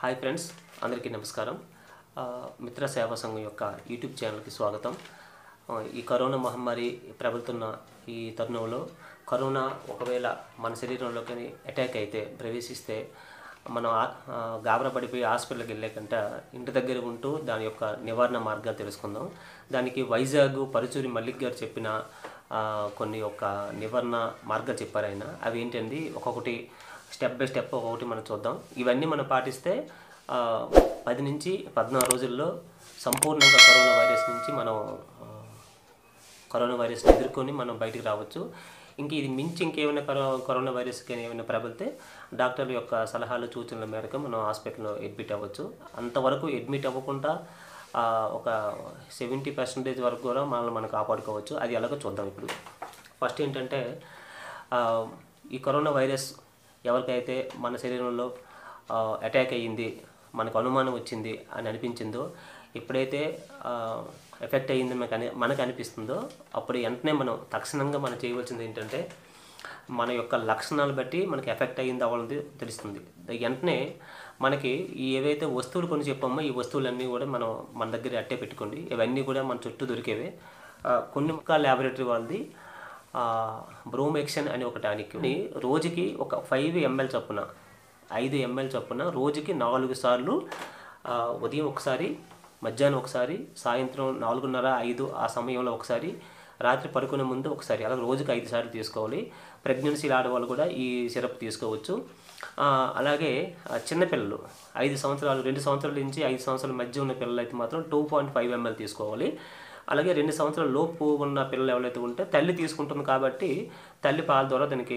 hi friends అందరికీ నమస్కారం ఆ, మిత్ర సేవా సంఘం యొక్క యూట్యూబ్ ఛానల్కి స్వాగతం ఆ, ఈ కరోనా మహమ్మారి ప్రబలుతున్న ఈ తరుణంలో కరోనా ఒకవేళ మన శరీరంలోకి అటాక్ అయితే ప్రవేశిస్తే మనం ఆ- ఆ, గాబరా పడిపోయి హాస్పిటల్కి వెళ్ళే కంటే ఇంటి దగ్గర ఉంటూ దాని యొక్క నివారణ మార్గాలు తెలుసుకుందాం దానికి వైజాగ్ పరుచూరి మల్లిక్ గారు చెప్పిన ఆ, కొన్ని యొక్క నివారణ మార్గాలు చెప్పారు ఆయన అవి ఏంటండి ఒక్కొక్కటి స్టెప్ బై స్టెప్ ఒక్కొక్కటి మనం చూద్దాం ఇవన్నీ మనం పాటిస్తే ఆ, పది నుంచి పద్నాలుగు రోజుల్లో సంపూర్ణంగా కరోనా వైరస్ నుంచి మనం ఆ, కరోనా వైరస్ని ఎదుర్కొని మనం బయటికి రావచ్చు ఇంక ఇది మించి ఇంకేమైనా కరో కరోనా వైరస్ కానీ ఏమైనా ప్రబలితే డాక్టర్ల యొక్క సలహాలు సూచనల మేరకు మనం హాస్పిటల్లో అడ్మిట్ అవ్వచ్చు అంతవరకు అడ్మిట్ అవ్వకుండా ఆ, ఒక సెవెంటీ పర్సెంటేజ్ వరకు కూడా మనల్ని మనం కాపాడుకోవచ్చు అది ఎలాగో చూద్దాం ఇప్పుడు ఫస్ట్ ఏంటంటే ఆ, ఈ కరోనా వైరస్ ఎవరికైతే మన శరీరంలో అటాక్ అయ్యింది మనకు అనుమానం వచ్చింది అని అనిపించిందో ఎప్పుడైతే ఎఫెక్ట్ అయ్యింది మనకు అని మనకు అనిపిస్తుందో అప్పుడు వెంటనే మనం తక్షణంగా మనం చేయవలసింది ఏంటంటే మన యొక్క లక్షణాలు బట్టి మనకి ఎఫెక్ట్ అయ్యింది అవ్వడం తెలుస్తుంది వెంటనే మనకి ఈ ఏవైతే వస్తువులు కొన్ని చెప్పామో ఈ వస్తువులన్నీ కూడా మనం మన దగ్గర అట్టే పెట్టుకోండి ఇవన్నీ కూడా మన చుట్టూ దొరికేవే ఆ, కొన్ని ముక్క ల్యాబొరేటరీ వాళ్ళది బ్రోమెక్షన్ అనే ఒక టానిక్ని రోజుకి ఒక ఫైవ్ ఎంఎల్ చొప్పున ఐదు ఎంఎల్ చొప్పున రోజుకి నాలుగు సార్లు ఆ, ఉదయం ఒకసారి మధ్యాహ్నం ఒకసారి సాయంత్రం నాలుగున్నర ఐదు ఆ సమయంలో ఒకసారి రాత్రి పడుకునే ముందు ఒకసారి అలా రోజుకి ఐదు సార్లు తీసుకోవాలి ప్రెగ్నెన్సీలు ఆడవాళ్ళు కూడా ఈ సిరప్ తీసుకోవచ్చు ఆ, అలాగే ఆ, చిన్నపిల్లలు ఐదు సంవత్సరాలు రెండు సంవత్సరాల నుంచి ఐదు సంవత్సరాల మధ్య ఉన్న పిల్లలు అయితే మాత్రం టూ పాయింట్ ఫైవ్ ఎంఎల్ తీసుకోవాలి అలాగే రెండు సంవత్సరాల లోపు ఉన్న పిల్లలు ఎవరైతే ఉంటే తల్లి తీసుకుంటుంది కాబట్టి తల్లి పాల ద్వారా దానికి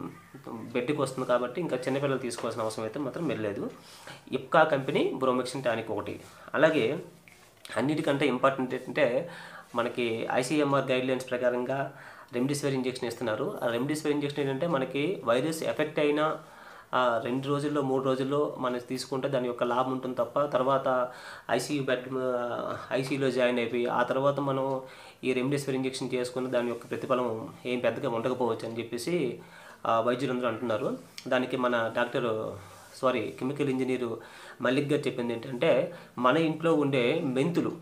బెడ్కి వస్తుంది కాబట్టి ఇంకా చిన్నపిల్లలు తీసుకోవాల్సిన అవసరం అయితే మాత్రం వెళ్ళలేదు ఇప్కా కంపెనీ బ్రోమెక్సిన్ టానిక్ ఒకటి అలాగే అన్నిటికంటే ఇంపార్టెంట్ ఏంటంటే మనకి ఐసీఎంఆర్ గైడ్లైన్స్ ప్రకారంగా రెమ్డెసివిర్ ఇంజెక్షన్ ఇస్తున్నారు ఆ రెమ్డెసివిర్ ఇంజెక్షన్ ఏంటంటే మనకి వైరస్ ఎఫెక్ట్ అయిన ఆ రెండు రోజుల్లో మూడు రోజుల్లో మనం తీసుకుంటే దాని యొక్క లాభం ఉంటుంది తప్ప తర్వాత ఐసీయూ బెడ్ ఐసీయూలో జాయిన్ అయిపోయి ఆ తర్వాత మనం ఈ రెమ్డెసివిర్ ఇంజెక్షన్ చేసుకుని దాని యొక్క ప్రతిఫలం ఏం పెద్దగా ఉండకపోవచ్చు అని చెప్పేసి ఆ, వైద్యులందరూ అంటున్నారు దానికి మన doctor sorry chemical engineer Mallik గారు చెప్పింది ఏంటంటే మన ఇంట్లో ఉండే మెంతులు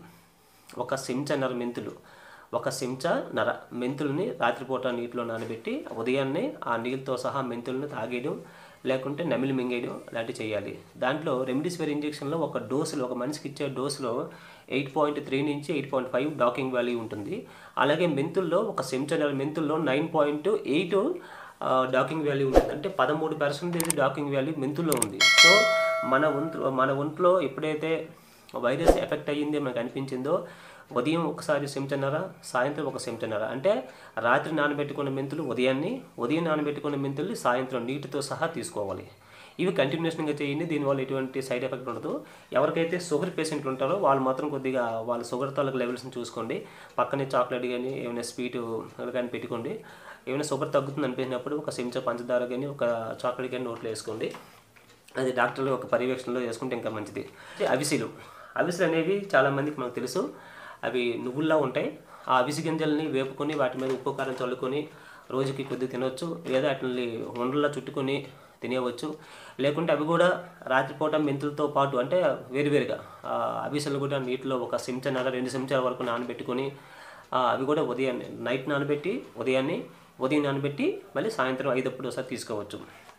ఒక చెంచాన్నర మెంతులు ఒక చెంచా నర మెంతుల్ని రాత్రిపూట నీటిలో నానబెట్టి ఉదయాన్నే ఆ నీళ్ళతో సహా మెంతుల్ని తాగేయడం లేకుంటే నమిలి మింగేయడం లాంటివి చేయాలి దాంట్లో రెమ్డెసివిర్ ఇంజెక్షన్లో ఒక డోసులో ఒక మనిషికి ఇచ్చే డోసులో ఎయిట్ పాయింట్ త్రీ నుంచి eight point five docking value ఉంటుంది అలాగే మెంతుల్లో ఒక చెంచాన్నర మెంతుల్లో nine point eight docking value ఉంటుంది అంటే పదమూడు పర్సెంటేజ్ డాకింగ్ వాల్యూ మెంతుల్లో ఉంది సో మన ఒంట్లో మన ఒంట్లో ఎప్పుడైతే వైరస్ ఎఫెక్ట్ అయ్యింది మనకు అనిపించిందో ఉదయం ఒకసారి చెంచన్నర సాయంత్రం ఒక చెంచన్నర అంటే రాత్రి నానబెట్టుకున్న మెంతులు ఉదయాన్ని ఉదయం నానబెట్టుకున్న మెంతుల్ని సాయంత్రం నీటితో సహా తీసుకోవాలి ఇవి కంటిన్యూషన్గా చేయండి దీనివల్ల ఎటువంటి సైడ్ ఎఫెక్ట్ ఉండదు ఎవరికైతే షుగర్ పేషెంట్లు ఉంటారో వాళ్ళు మాత్రం కొద్దిగా వాళ్ళ షుగర్ తాలూకు లెవెల్స్ని చూసుకోండి పక్కనే చాక్లెట్ కానీ ఏమైనా స్వీట్ కానీ పెట్టుకోండి ఏమైనా షుగర్ తగ్గుతుంది అనిపించినప్పుడు ఒక చెంచా పంచదార కానీ ఒక చాక్లెట్ కానీ నోట్లో వేసుకోండి అది డాక్టర్లు ఒక పర్యవేక్షణలో చేసుకుంటే ఇంకా మంచిది అవిసెలు అవిసెలు అనేవి చాలామందికి మనకు తెలుసు అవి నువ్వుల్లా ఉంటాయి ఆ అవిసి గింజల్ని వేపుకొని వాటి మీద ఉప్పు కారం చల్లుకొని రోజుకి కొద్దిగా తినవచ్చు లేదా వాటిని ఉండల్లా చుట్టుకొని తినేయవచ్చు లేకుంటే అవి కూడా రాత్రిపూట మెంతులతో పాటు అంటే వేరువేరుగా ఆ అవిసెలు కూడా నీటిలో ఒక చెంచాన్నర రెండు చెంచాల వరకు నానబెట్టుకొని ఆ, అవి కూడా ఉదయాన్నే నైట్ నానబెట్టి ఉదయాన్నే ఉదయం నానబెట్టి మళ్ళీ సాయంత్రం ఐదప్పుడు ఒకసారి తీసుకోవచ్చు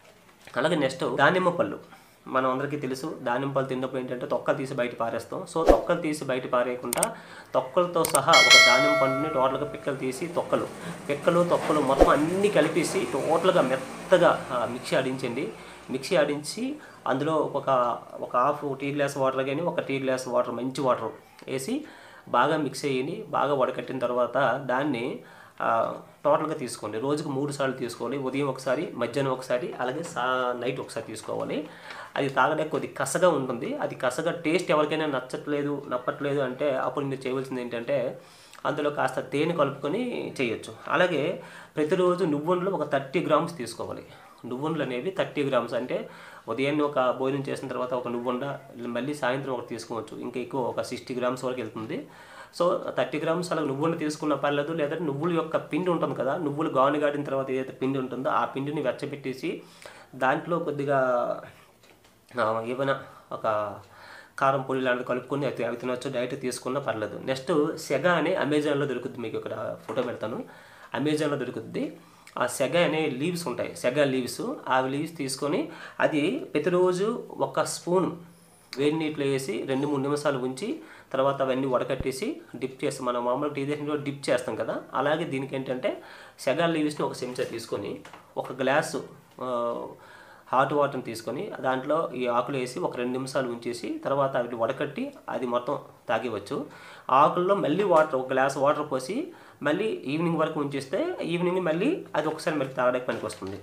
అలాగే నెక్స్ట్ దానిమ్మ పళ్ళు మనం అందరికీ తెలుసు దానిమ్మ పళ్ళు తిన్నప్పుడు ఏంటంటే తొక్కలు తీసి బయట పారేస్తాం సో తొక్కలు తీసి బయట పారేయకుండా తొక్కలతో సహా ఒక దానిమ్మ పండుని టోటల్గా పిక్కలు తీసి తొక్కలు పిక్కలు తొక్కలు మొత్తం అన్నీ కలిపేసి టోటల్గా మెత్తగా ఆ, మిక్సీ ఆడించండి మిక్సీ ఆడించి అందులో ఒక ఒక హాఫ్ టీ గ్లాస్ వాటర్ కానీ ఒక టీ గ్లాస్ వాటర్ మంచి వాటర్ వేసి బాగా మిక్స్ అయ్యి బాగా వడకట్టిన తర్వాత దాన్ని ఆ, టోటల్గా తీసుకోండి రోజుకు మూడు సార్లు తీసుకోవాలి ఉదయం ఒకసారి మధ్యాహ్నం ఒకసారి అలాగే సా నైట్ ఒకసారి తీసుకోవాలి అది తాగడానికి కొద్ది కసగా ఉంటుంది అది కసగా టేస్ట్ ఎవరికైనా నచ్చట్లేదు నప్పట్లేదు అంటే అప్పుడు మీరు చేయవలసింది ఏంటంటే అందులో కాస్త తేనె కలుపుకొని చేయొచ్చు అలాగే ప్రతిరోజు నువ్వుండ్లు ఒక థర్టీ గ్రామ్స్ తీసుకోవాలి నువ్వుండ్లు అనేవి థర్టీ గ్రామ్స్ అంటే ఉదయాన్నే ఒక భోజనం చేసిన తర్వాత ఒక నువ్వుండ మళ్ళీ సాయంత్రం ఒకటి తీసుకోవచ్చు ఇంకా ఎక్కువ ఒక సిక్స్టీ గ్రామ్స్ వరకు వెళ్తుంది సో థర్టీ గ్రామ్స్ అలా నువ్వులు తీసుకున్న పర్లేదు లేదంటే నువ్వుల యొక్క పిండి ఉంటుంది కదా నువ్వులు గానుగాడిన తర్వాత ఏదైతే పిండి ఉంటుందో ఆ పిండిని వెచ్చబెట్టేసి దాంట్లో కొద్దిగా ఆ, ఏమైనా ఒక కారం పొడి లాంటివి కలుపుకొని అవి అవి తినొచ్చు డైరెక్ట్ తీసుకున్నా పర్లేదు నెక్స్ట్ సెగ అనే అమెజాన్లో దొరుకుతుంది మీకు ఇక్కడ ఫోటో పెడతాను అమెజాన్లో దొరుకుతుంది ఆ సెగ అనే లీవ్స్ ఉంటాయి సెగ లీవ్స్ ఆ లీవ్స్ తీసుకొని అది ప్రతిరోజు ఒక స్పూన్ వేడి నీటిలో వేసి రెండు మూడు నిమిషాలు ఉంచి తర్వాత అవన్నీ వడకట్టేసి డిప్ చేసి మనం మామూలుగా టీ దేశంలో డిప్ చేస్తాం కదా అలాగే దీనికి ఏంటంటే సెగా లీవ్స్ని ఒక చెంచా తీసుకొని ఒక గ్లాసు ఆ, హాట్ వాటర్ని తీసుకొని దాంట్లో ఈ ఆకులు వేసి ఒక రెండు నిమిషాలు ఉంచేసి తర్వాత అవి వడకట్టి అది మొత్తం తాగేవచ్చు ఆకుల్లో మళ్ళీ వాటర్ ఒక గ్లాస్ వాటర్ పోసి మళ్ళీ ఈవినింగ్ వరకు ఉంచేస్తే ఈవినింగ్ మళ్ళీ అది ఒకసారి మళ్ళీ తాగడానికి పనికి వస్తుంది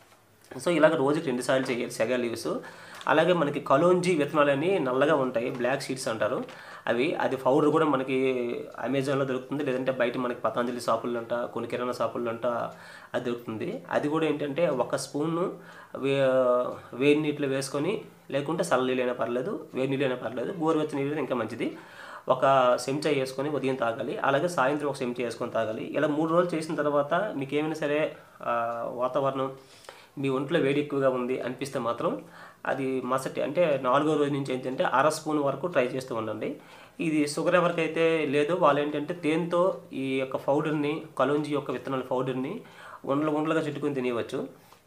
సో ఇలాగ రోజుకి రెండుసార్లు చేయాలి సెగా లీవ్స్ అలాగే మనకి కలోంజీ విత్తనాలు అని నల్లగా ఉంటాయి బ్లాక్ సీడ్స్ అంటారు అవి అది పౌడర్ కూడా మనకి అమెజాన్లో దొరుకుతుంది లేదంటే బయట మనకి పతంజలి షాపుల్లో అంట కొన్ని కిరాణా షాపుల్లో అంట అది దొరుకుతుంది అది కూడా ఏంటంటే ఒక స్పూన్ వే వేడి నీటిలో వేసుకొని లేకుంటే చల్ల నీళ్ళైనా పర్లేదు వేడి నీళ్ళైనా పర్లేదు గోరువెచ్చని నీళ్ళు ఇంకా మంచిది ఒక చెంచా వేసుకొని ఉదయం తాగాలి అలాగే సాయంత్రం ఒక చెంచా వేసుకొని తాగాలి ఇలా మూడు రోజులు చేసిన తర్వాత మీకు ఏమైనా సరే ఆ, వాతావరణం మీ ఒంట్లో వేడి ఎక్కువగా ఉంది అనిపిస్తే మాత్రం అది మసటి అంటే నాలుగో రోజు నుంచి ఏంటంటే అర స్పూన్ వరకు ట్రై చేస్తూ ఉండండి ఇది షుగర్ ఎవరికైతే లేదో వాళ్ళు ఏంటంటే తేనెతో ఈ యొక్క పౌడర్ని కలుంజి యొక్క విత్తనాల పౌడర్ని ఉండలు ఉండలుగా చుట్టుకొని తినేయవచ్చు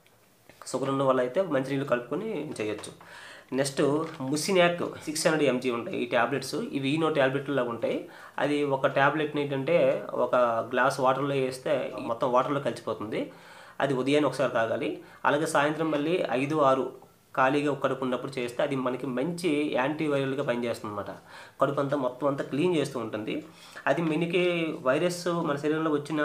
షుగర్ ఉన్న వాళ్ళు అయితే మంచినీళ్ళు కలుపుకొని చేయొచ్చు next Mucinac six hundred MG ఉంటాయి ఈ ట్యాబ్లెట్స్ ఇవి ఈనో ట్యాబ్లెట్లా ఉంటాయి అది ఒక ట్యాబ్లెట్ని ఏంటంటే ఒక గ్లాస్ వాటర్లో వేస్తే మొత్తం వాటర్లో కలిసిపోతుంది అది ఉదయాన్నే ఒకసారి తాగాలి అలాగే సాయంత్రం మళ్ళీ ఐదు ఆరు ఖాళీగా కడుపు ఉన్నప్పుడు చేస్తే అది మనకి మంచి యాంటీవైరల్గా పనిచేస్తుంది అనమాట కడుపు అంతా మొత్తం అంతా క్లీన్ చేస్తూ ఉంటుంది అది మనకి వైరస్ మన శరీరంలో వచ్చిన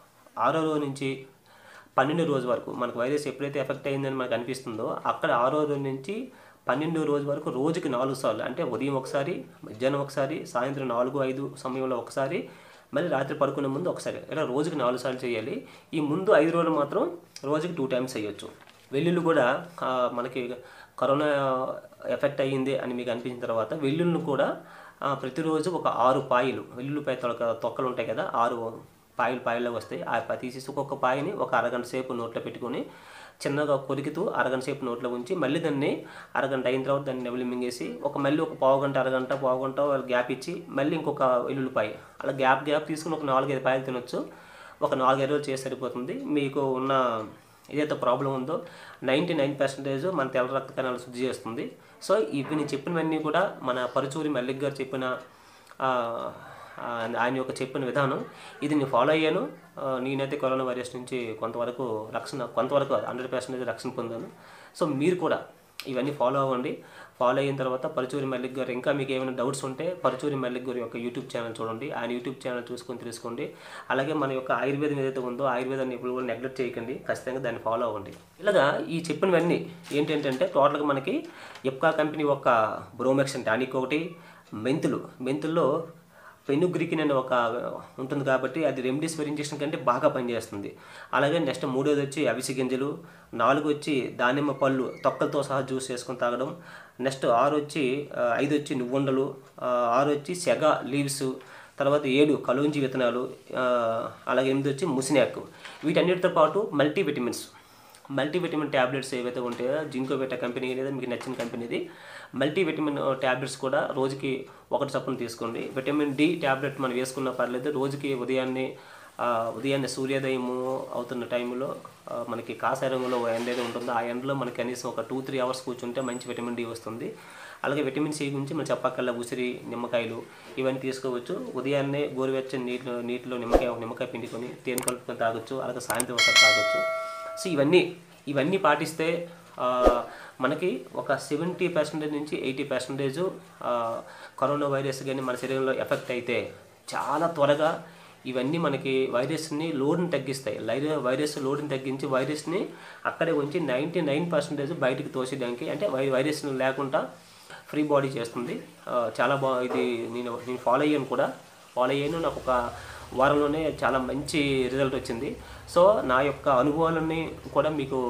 ఆరో రోజు నుంచి పన్నెండు రోజు వరకు మనకు వైరస్ ఎప్పుడైతే ఎఫెక్ట్ అయిందని మనకు అనిపిస్తుందో అక్కడ ఆరో రోజు నుంచి పన్నెండు రోజు వరకు రోజుకి నాలుగు సార్లు అంటే ఉదయం ఒకసారి మధ్యాహ్నం ఒకసారి సాయంత్రం నాలుగు ఐదు సమయంలో ఒకసారి మళ్ళీ రాత్రి పడుకునే ముందు ఒకసారి ఇలా రోజుకి నాలుగు సార్లు చేయాలి ఈ ముందు ఐదు రోజులు మాత్రం రోజుకి టూ టైమ్స్ చేయొచ్చు వెల్లుల్లి కూడా ఆ, మనకి కరోనా ఎఫెక్ట్ అయ్యింది అని మీకు అనిపించిన తర్వాత వెల్లుల్లిని కూడా ఆ, ప్రతిరోజు ఒక ఆరు పాయలు వెల్లుల్లిపాయ తొలక తొక్కలు ఉంటాయి కదా ఆరు పాయలు పాయలు వస్తాయి ఆ ప- తీసేసి ఒక్కొక్క పాయని ఒక అరగంట సేపు నోట్లో పెట్టుకొని చిన్నగా కొరికితూ అరగంట సేపు నోట్లో ఉంచి మళ్ళీ దాన్ని అరగంట అయిన తర్వాత దాన్ని నెవలి మింగేసి ఒక మళ్ళీ ఒక పావు గంట అరగంట పావు గంట గ్యాప్ ఇచ్చి మళ్ళీ ఇంకొక వెల్లుల్లిపాయ అలా గ్యాప్ గ్యాప్ తీసుకుని ఒక నాలుగైదు పాయలు తినొచ్చు ఒక నాలుగైదు రోజులు చేసి సరిపోతుంది మీకు ఉన్న ఏదైతే ప్రాబ్లం ఉందో నైంటీ నైన్ పర్సెంటేజ్ మన తెల్ల రక్త కణాలు శుద్ధి చేస్తుంది సో ఇవి నేను చెప్పినవన్నీ కూడా మన పరుచూరి మల్లిక్ గారు చెప్పిన ఆ, ఆ, ఆయన యొక్క చెప్పిన విధానం ఇది నేను ఫాలో అయ్యాను ఆ, నేనైతే కరోనా వైరస్ నుంచి కొంతవరకు రక్షణ కొంతవరకు హండ్రెడ్ పర్సెంటేజ్ రక్షణ పొందాను సో మీరు కూడా ఇవన్నీ ఫాలో అవ్వండి ఫాలో అయిన తర్వాత పరుచూరి మల్లిక్ గారు ఇంకా మీకు ఏమైనా డౌట్స్ ఉంటే పరుచూరి మల్లిక్ గారి యొక్క యూట్యూబ్ ఛానల్ చూడండి ఆయన యూట్యూబ్ ఛానల్ చూసుకొని తెలుసుకోండి అలాగే మన యొక్క ఆయుర్వేదం ఏదైతే ఉందో ఆయుర్వేదాన్ని ఎప్పుడు కూడా నెగ్లెక్ట్ చేయకండి ఖచ్చితంగా దాన్ని ఫాలో అవ్వండి ఇలాగా ఈ చెప్పినవన్నీ ఏంటంటే టోటల్గా మనకి ఎప్కా కంపెనీ యొక్క బ్రోమెక్షన్ టానిక్ ఒకటి మెంతులు మెంతుల్లో పెనుగ్రికిన్ అనే ఒక ఉంటుంది కాబట్టి అది రెమ్డెసివిర్ ఇంజెక్షన్ కంటే బాగా పనిచేస్తుంది అలాగే నెక్స్ట్ మూడోది వచ్చి అవిసి గింజలు నాలుగు వచ్చి దానిమ్మ పళ్ళు తొక్కలతో సహా జ్యూస్ చేసుకొని తాగడం నెక్స్ట్ ఆరు వచ్చి ఆ, ఐదు వచ్చి నువ్వుండలు ఆ, ఆరు వచ్చి సెగ లీవ్స్ తర్వాత ఏడు కలుంజి విత్తనాలు ఆ, అలాగే ఎనిమిది వచ్చి ముసినాక్ వీటన్నిటితో పాటు మల్టీ విటమిన్స్ మల్టీవిటమిన్ ట్యాబ్లెట్స్ ఏవైతే ఉంటాయో జింకోబెటా కంపెనీ లేదా మీకు నచ్చిన కంపెనీది మల్టీవిటమిన్ ట్యాబ్లెట్స్ కూడా రోజుకి ఒకటి చొప్పున తీసుకోండి విటమిన్ డి ట్యాబ్లెట్ మనం వేసుకున్నా పర్లేదు రోజుకి ఉదయాన్నే ఆ, ఉదయాన్నే సూర్యోదయము అవుతున్న టైంలో ఆ, మనకి కాషాయ రంగులో ఎండ ఏదో ఉంటుందో ఆ ఎండలో మనకి కనీసం ఒక టూ త్రీ అవర్స్ కూర్చుంటే మంచి విటమిన్ డి వస్తుంది అలాగే విటమిన్ సి గురించి మనం చెప్పక్కల్లా ఉసిరి నిమ్మకాయలు ఇవన్నీ తీసుకోవచ్చు ఉదయాన్నే గోరువెచ్చని నీటిలో నీటిలో నిమ్మకాయ నిమ్మకాయ పిండుకొని తేనె కలుపుకొని తాగొచ్చు అలాగే సాయంత్రం ఒకసారి తాగొచ్చు సో ఇవన్నీ ఇవన్నీ పాటిస్తే ఆ, మనకి ఒక సెవెంటీ పర్సెంటేజ్ నుంచి ఎయిటీ పర్సెంటేజ్ కరోనా వైరస్ కానీ మన శరీరంలో ఎఫెక్ట్ అయితే చాలా త్వరగా ఇవన్నీ మనకి వైరస్ని లోడ్ని తగ్గిస్తాయి లైర వైరస్ లోడ్ని తగ్గించి వైరస్ని అక్కడే ఉంచి నైంటీ నైన్ పర్సెంటేజ్ బయటికి తోసేయడానికి అంటే వై వైరస్ లేకుండా ఫ్రీ బాడీ చేస్తుంది ఆ, చాలా బా ఇది నేను నేను ఫాలో అయ్యాను కూడా ఫాలో అయ్యాను నాకు ఒక వారంలోనే చాలా మంచి రిజల్ట్ వచ్చింది సో నా యొక్క అనుభవాలన్నీ కూడా మీకు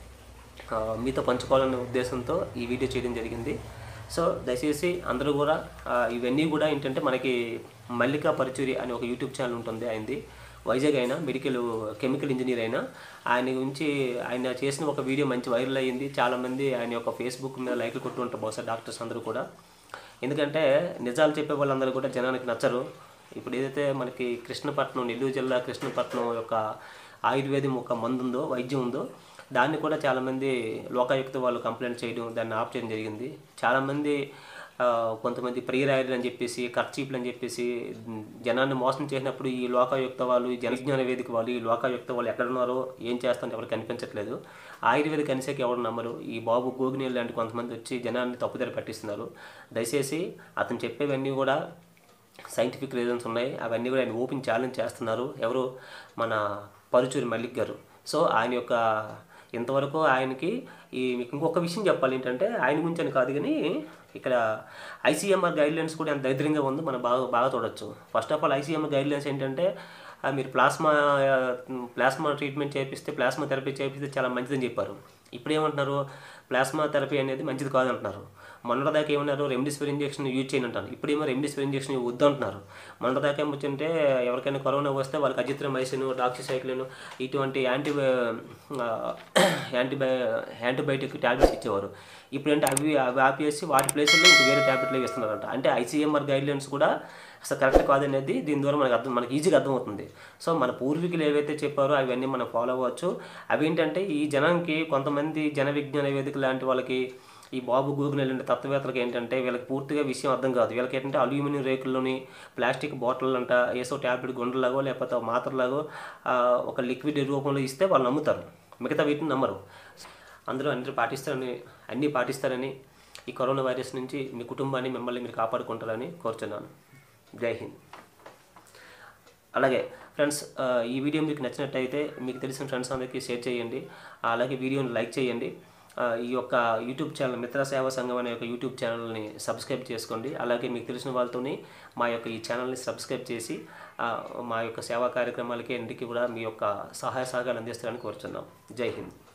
ఆ, మీతో పంచుకోవాలనే ఉద్దేశంతో ఈ వీడియో చేయడం జరిగింది సో దయచేసి అందరూ కూడా ఆ, ఇవన్నీ కూడా ఏంటంటే మనకి మల్లికా పరుచూరి అనే ఒక యూట్యూబ్ ఛానల్ ఉంటుంది అయింది వైజాగ్ అయినా మెడికల్ కెమికల్ ఇంజనీర్ అయినా ఆయన గురించి ఆయన చేసిన ఒక వీడియో మంచి వైరల్ అయ్యింది చాలామంది ఆయన యొక్క ఫేస్బుక్ మీద లైక్లు కొట్టు ఉంటారు బహుశా డాక్టర్స్ అందరూ కూడా ఎందుకంటే నిజాలు చెప్పే వాళ్ళందరూ కూడా జనానికి నచ్చరు ఇప్పుడు ఏదైతే మనకి కృష్ణపట్నం నెల్లూరు జిల్లా కృష్ణపట్నం యొక్క ఆయుర్వేదం ఒక మందు ఉందో వైద్యం ఉందో దాన్ని కూడా చాలామంది లోకాయుక్త వాళ్ళు కంప్లైంట్ చేయడం దాన్ని ఆఫ్ చేయడం జరిగింది చాలామంది ఆ, కొంతమంది ప్రియరాయలు అని చెప్పేసి ఖర్చీపులు అని చెప్పేసి ఉమ్, జనాన్ని మోసం చేసినప్పుడు ఈ లోకాయుక్త వాళ్ళు ఈ జనజ్ఞాన వేదిక వాళ్ళు ఈ లోకాయుక్త వాళ్ళు ఎక్కడ ఉన్నారో ఏం చేస్తారో ఎవరికి కనిపించట్లేదు ఆయుర్వేదిక్ అనిసేకి ఎవరు నమ్మరు ఈ బాబు గోగినేలు లాంటి కొంతమంది వచ్చి జనాన్ని తప్పుదారి పట్టిస్తున్నారు దయచేసి అతను చెప్పేవన్నీ కూడా సైంటిఫిక్ రీజన్స్ ఉన్నాయి అవన్నీ కూడా ఆయన ఓపెన్ ఛాలెంజ్ చేస్తున్నారు ఎవరు మన పరుచూరి మల్లిక్ గారు సో ఆయన యొక్క ఇంతవరకు ఆయనకి ఈ మీకు ఇంకొక విషయం చెప్పాలి ఏంటంటే ఆయన గురించి అని కాదు కానీ ఇక్కడ ఐసీఎంఆర్ గైడ్లైన్స్ కూడా ఎంత దరిద్రంగా ఉందో మనం బాగా బాగా చూడొచ్చు first of all ICMR guidelines ఏంటంటే ఆ, మీరు ప్లాస్మా ఆ, ప్లాస్మా ట్రీట్మెంట్ చేపిస్తే ప్లాస్మా థెరపీ చేపిస్తే చాలా మంచిదని చెప్పారు ఇప్పుడు ఏమంటున్నారు ప్లాస్మా థెరపీ అనేది మంచిది కాదంటున్నారు మొన్నటిదాకా ఏమన్నారు రెమ్డెసివిర్ ఇంజెక్షన్ యూజ్ చేయను అంటారు ఇప్పుడేమో రెమ్డెసివిర్ ఇంజెక్షన్ వద్దు అంటున్నారు మొన్నటిదాకా ఏమొచ్చింటే ఎవరికైనా కరోనా వస్తే వాళ్ళకి అజిత్రమైసిన్ డాక్సిసైక్లిన్ ఇటువంటి యాంటీ యాంటీబై యాంటీబయాటిక్ ట్యాబ్లెట్స్ ఇచ్చేవారు ఇప్పుడంటే అవి అవి ఆపేసి వాటి ప్లేస్లో ఇంక వేరే ట్యాబ్లెట్లు ఇస్తున్నారంట అంటే ఐసీఎంఆర్ గైడ్లైన్స్ కూడా అసలు కరెక్ట్ కాదనేది దీని ద్వారా మనకు అర్థం మనకి ఈజీగా అర్థమవుతుంది సో మన పూర్వీకులు ఏవైతే చెప్పారో అవన్నీ మనం ఫాలో అవ్వచ్చు అవి ఏంటంటే ఈ జనానికి కొంతమంది జన విజ్ఞాన వేదిక లాంటి వాళ్ళకి ఈ బాబు గూగుల్ లాంటి తత్వవేత్తలకు ఏంటంటే వీళ్ళకి పూర్తిగా విషయం అర్థం కాదు వీళ్ళకి ఏంటంటే అల్యూమినియం రేకుల్లోని ప్లాస్టిక్ బాటిల్ అంట ఏసో ట్యాబ్లెట్ గుండెలాగో లేకపోతే ఒక మాత్రలాగో ఆ, ఒక లిక్విడ్ రూపంలో ఇస్తే వాళ్ళు నమ్ముతారు మిగతా వీటిని నమ్మరు అందరూ అందరూ పాటిస్తారని అన్నీ పాటిస్తారని ఈ కరోనా వైరస్ నుంచి మీ కుటుంబాన్ని మిమ్మల్ని మీరు కాపాడుకుంటారని కోరుచున్నాను జై హింద్ అలాగే ఫ్రెండ్స్ ఆ, ఈ వీడియో మీకు నచ్చినట్టయితే మీకు తెలిసిన ఫ్రెండ్స్ అందరికీ షేర్ చేయండి ఆ, అలాగే వీడియోని లైక్ చేయండి ఆ, ఈ యొక్క యూట్యూబ్ ఛానల్ మిత్ర సేవా సంఘం అనే యొక్క యూట్యూబ్ ఛానల్ని సబ్స్క్రైబ్ చేసుకోండి అలాగే మీకు తెలిసిన వాళ్ళతోని మా యొక్క ఈ ఛానల్ని సబ్స్క్రైబ్ చేసి ఆ, మా యొక్క సేవా కార్యక్రమాలకి అన్నిటికీ కూడా మీ యొక్క సహాయ సహకారాలు అందిస్తారని కోరుచున్నాం జై హింద్